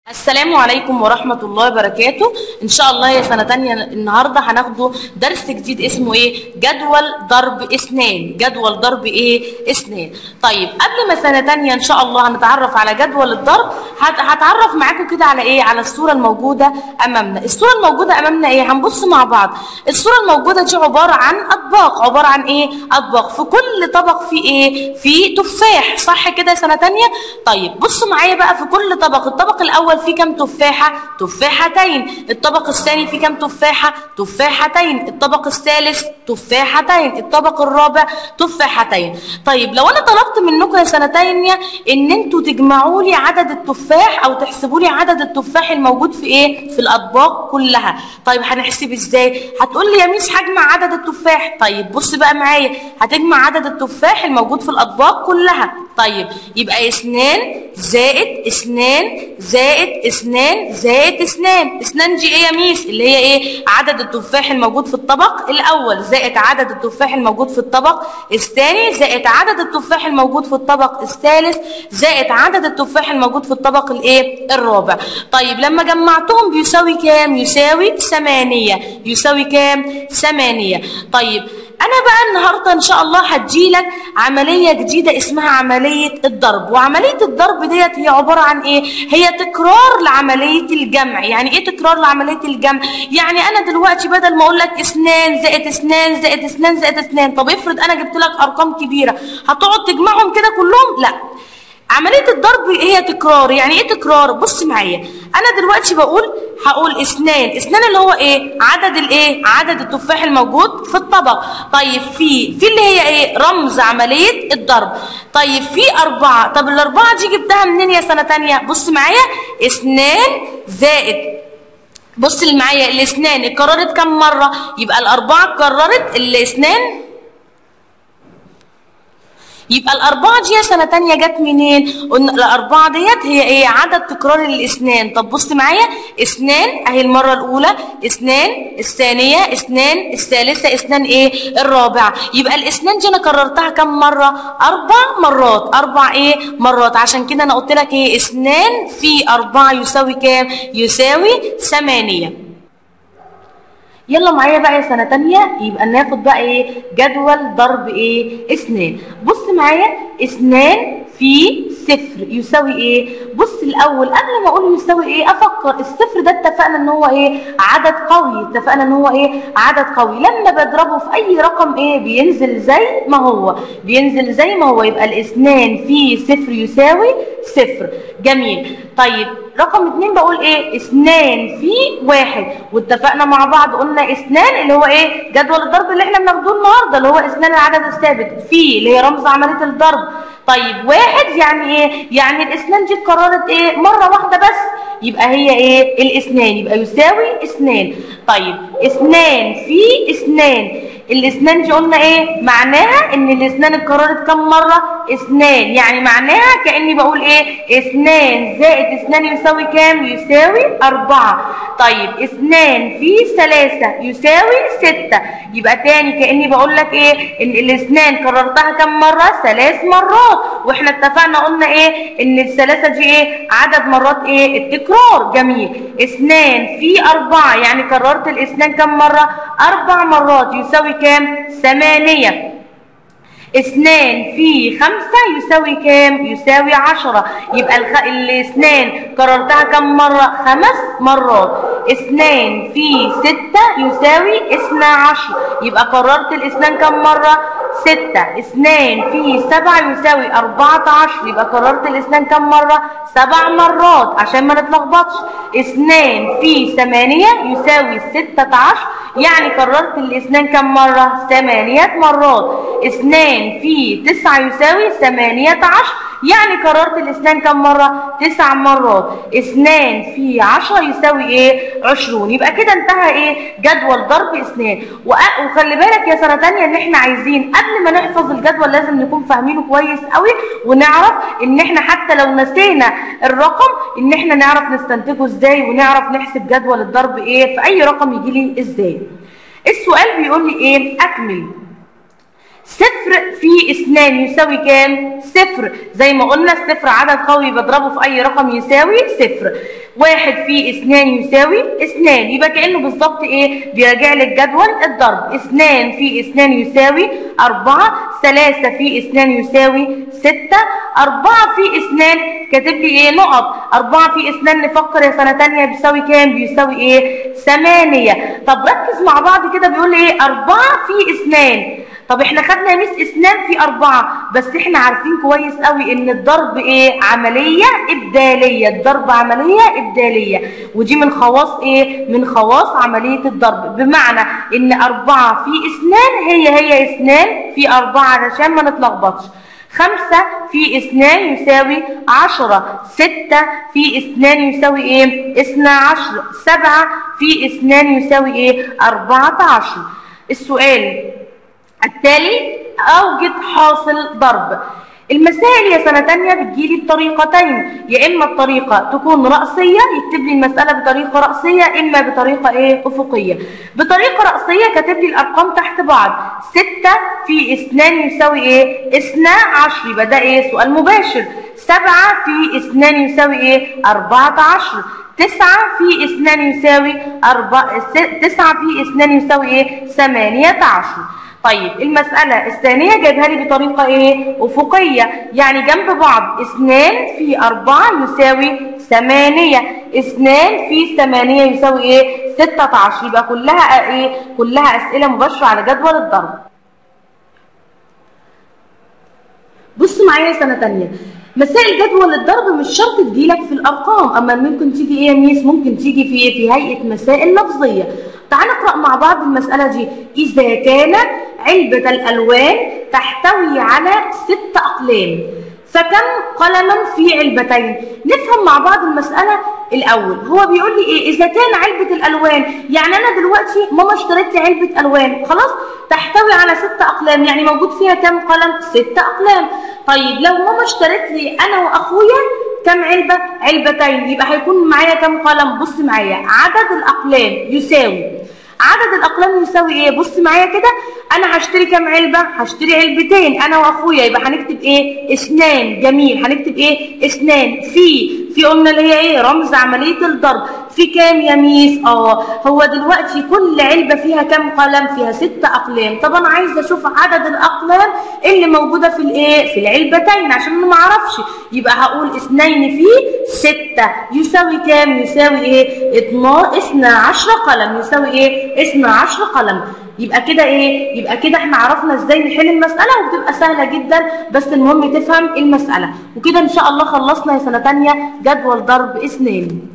السلام عليكم ورحمة الله وبركاته إن شاء الله يا سنة تانية النهاردة هناخده درس جديد اسمه إيه جدول ضرب اثنين جدول ضرب إيه اثنين طيب قبل ما سنة تانية إن شاء الله هنتعرف على جدول الضرب هت- هتعرف معاكم كده على إيه على الصورة الموجودة أمامنا الصورة الموجودة أمامنا إيه هنبص مع بعض الصورة الموجودة دي عبارة عن أطباق عبارة عن إيه أطباق في كل طبق فيه إيه فيه تفاح صح كده يا سنة تانية طيب بصوا معايا بقى في كل طبق الطبق الأول فيه كام تفاحة تفاحتين الطبق الثاني فيه كام تفاحة تفاحتين الطبق الثالث تفاحتين الطبق الرابع تفاحتين طيب لو أنا طلبت منكم يا سنة تانية إن أنتوا تجمعوا لي عدد التفاح أو تحسبوا لي عدد التفاح الموجود في إيه في الأطباق كلها طيب هنحسب إزاي هتقول لي يا ميس هجمع عدد التفاح طيب بص بقى معايا هتجمع عدد التفاح الموجود في الأطباق كلها طيب يبقى اثنان زائد اثنان زائد اثنان زائد اثنان اثنان دي ايه يا ميس اللي هي ايه عدد التفاح الموجود في الطبق الاول زائد عدد التفاح الموجود في الطبق الثاني زائد عدد التفاح الموجود في الطبق الثالث زائد عدد التفاح الموجود في الطبق الايه الرابع طيب لما جمعتهم بيساوي كام يساوي ثمانية يساوي كام ثمانية طيب انا بقى النهارده ان شاء الله هديلك عمليه جديده اسمها عمليه الضرب وعمليه الضرب ديت هي عباره عن ايه هي تكرار لعمليه الجمع يعني ايه تكرار لعمليه الجمع يعني انا دلوقتي بدل ما اقول لك اثنان زائد اثنان زائد اثنان زائد اثنان طب افرض انا جبت لك ارقام كبيره هتقعد تجمعهم كده كلهم لا عملية الضرب هي تكرار يعني ايه تكرار بص معايا انا دلوقتي بقول هقول اثنان اثنان اللي هو ايه عدد الايه عدد التفاح الموجود في الطبق طيب في في اللي هي ايه رمز عملية الضرب طيب في اربعة طب الاربعة دي جبتها منين يا سنة تانية بص معايا اثنان زائد بص اللي معايا الاثنان اتكررت كم مرة يبقى الاربعة اتكررت الاثنان يبقى الأربعة دي يا سنة تانية جت منين؟ قلنا الأربعة ديت هي إيه؟ عدد تكرار الإثنان، طب بص معايا اثنان أهي المرة الأولى، اثنان، الثانية، اثنان، الثالثة، اثنان إيه؟ الرابعة، يبقى الاثنان دي أنا كررتها كم مرة؟ أربع مرات، أربع إيه؟ مرات، عشان كده أنا قلت لك إيه؟ اثنان في أربعة يساوي كام؟ يساوي ثمانية. يلا معايا بقى يا سنة تانية يبقى ناخد بقى ايه جدول ضرب ايه اثنان بص معايا اثنان في صفر يساوي ايه بص الاول قبل ما اقول يساوي ايه افكر الصفر ده اتفقنا ان هو ايه عدد قوي اتفقنا ان هو ايه عدد قوي لما بضربه في اي رقم ايه بينزل زي ما هو بينزل زي ما هو يبقى الاثنان في صفر يساوي صفر جميل طيب رقم اتنين بقول ايه اثنان في واحد واتفقنا مع بعض قلنا اثنان اللي هو ايه جدول الضرب اللي احنا بناخدوه النهارده اللي هو اثنان العدد الثابت في اللي هي رمز عمليه الضرب طيب واحد يعني ايه يعني الاثنان دي اتكررت ايه مره واحده بس يبقى هي ايه الاثنان يبقى يساوي اثنان طيب اثنان في اثنان الاثنان دي قلنا ايه معناها ان الاثنان اتكررت كم مره اثنان يعني معناها كاني بقول ايه اثنان زائد اثنان يساوي كام يساوي اربعة طيب اثنان في ثلاثة يساوي ستة يبقى تاني كاني بقول لك ايه ان الاثنان كررتها كم مره ثلاث مرات واحنا اتفقنا قلنا ايه ان الثلاثه دي ايه عدد مرات ايه التكرار جميل اثنان في اربعة يعني كررت الاثنان كم مره اربع مرات يساوي كام ثمانية اثنان في خمسة يساوي كام؟ يساوي عشرة يبقى الخ... الاثنان كررتها كم مرة؟ خمس مرات اثنان في ستة يساوي اثنا عشر يبقى كررت الاثنان كم مرة؟ ستة اثنان في سبعة يساوي أربعة عشر يبقى كررت الاثنان كم مرة؟ سبع مرات عشان ما نتلخبطش اثنان في ثمانية يساوي ستة عشر يعني كررت الاثنان كم مرة؟ ثمانية مرات اثنان في تسعة يساوي ثمانية عشر يعني كررت الاثنان كم مرة؟ تسع مرات اثنان في عشرة يساوي ايه؟ عشرون يبقى كده انتهى ايه؟ جدول ضرب اثنان وأ- وخلي بالك يا سنة تانية ان احنا عايزين قبل ما نحفظ الجدول لازم نكون فاهمينه كويس قوي ونعرف ان احنا حتى لو نسينا الرقم ان احنا نعرف نستنتجه ازاي ونعرف نحسب جدول الضرب ايه في اي رقم يجي لي ازاي السؤال بيقول لي ايه؟ اكمل صفر في اثنان يساوي كام؟ صفر زي ما قلنا الصفر عدد قوي بضربه في أي رقم يساوي صفر واحد في اثنان يساوي اثنان يبقى كأنه بالظبط ايه؟ بيراجع لك جدول الضرب اثنان في اثنان يساوي أربعة ثلاثة في اثنان يساوي ستة أربعة في اثنان كاتب لي ايه؟ نقط أربعة في اثنان نفكر يا سنة تانية بيساوي كام؟ بيساوي ايه؟ ثمانية طب ركز مع بعض كده بيقول لي ايه؟ أربعة في اثنان طب احنا خدنا يا ميس اثنان في أربعة بس احنا عارفين كويس قوي ان الضرب ايه عملية إبدالية الضرب عملية إبدالية ودي من خواص ايه من خواص عملية الضرب بمعنى ان أربعة في اثنان هي هي اثنان في أربعة علشان ما نتلخبطش خمسة في اثنان يساوي عشرة ستة في اثنان يساوي ايه اثنى عشر سبعة في اثنان يساوي ايه أربعة عشر السؤال التالي أوجد حاصل ضرب المسائل يا سنة تانية بتجيلي بطريقتين يا إما الطريقة تكون رأسية يكتب لي المسألة بطريقة رأسية إما بطريقة إيه أفقية بطريقة رأسية كاتب لي الأرقام تحت بعض ستة في اثنان يساوي إيه اثنا عشر يبقى ده إيه سؤال مباشر سبعة في اثنان يساوي إيه أربعة عشر تسعة في اثنان يساوي أربعة تسعة في اثنان يساوي إيه ثمانية عشر طيب المسألة الثانية جايبها لي بطريقة ايه؟ أفقية يعني جنب بعض اثنان في أربعة يساوي ثمانية اثنان في ثمانية يساوي ايه؟ ستة عشر يبقى كلها ايه؟ كلها أسئلة مباشرة على جدول الضرب بص معايا سنة تانية مسائل جدول الضرب مش شرط تجيلك في الأرقام أما ممكن تيجي ايه يا ميس؟ ممكن تيجي في ايه؟ في هيئة مسائل لفظية تعال نقرأ مع بعض المسألة دي إذا كان علبة الألوان تحتوي على ست أقلام فكم قلما في علبتين نفهم مع بعض المسألة الأول هو بيقول لي إيه إذا كان علبة الألوان يعني أنا دلوقتي ماما اشتريت لي علبة ألوان خلاص تحتوي على ست أقلام يعني موجود فيها كم قلم ست أقلام طيب لو ماما اشتريت لي أنا وأخويا كم علبة علبتين يبقى هيكون معايا كم قلم بص معايا عدد الأقلام يساوي عدد الاقلام يساوي ايه بص معايا كده انا هشتري كام علبه هشتري علبتين انا واخويا يبقى هنكتب ايه اثنان جميل هنكتب ايه اثنان في في قلنا اللي هي ايه رمز عمليه الضرب في كام يا ميس اه هو دلوقتي كل علبه فيها كام قلم فيها ست اقلام طب انا عايزه اشوف عدد الاقلام اللي موجوده في الايه في العلبتين عشان انا ما اعرفش يبقى هقول اثنين في ستة يساوي كام يساوي ايه 12 قلم يساوي ايه 12 قلم يبقى كده ايه يبقى كده احنا عرفنا ازاي نحل المساله وبتبقى سهله جدا بس المهم تفهم المساله وكده ان شاء الله خلصنا يا سنه ثانيه جدول ضرب اثنين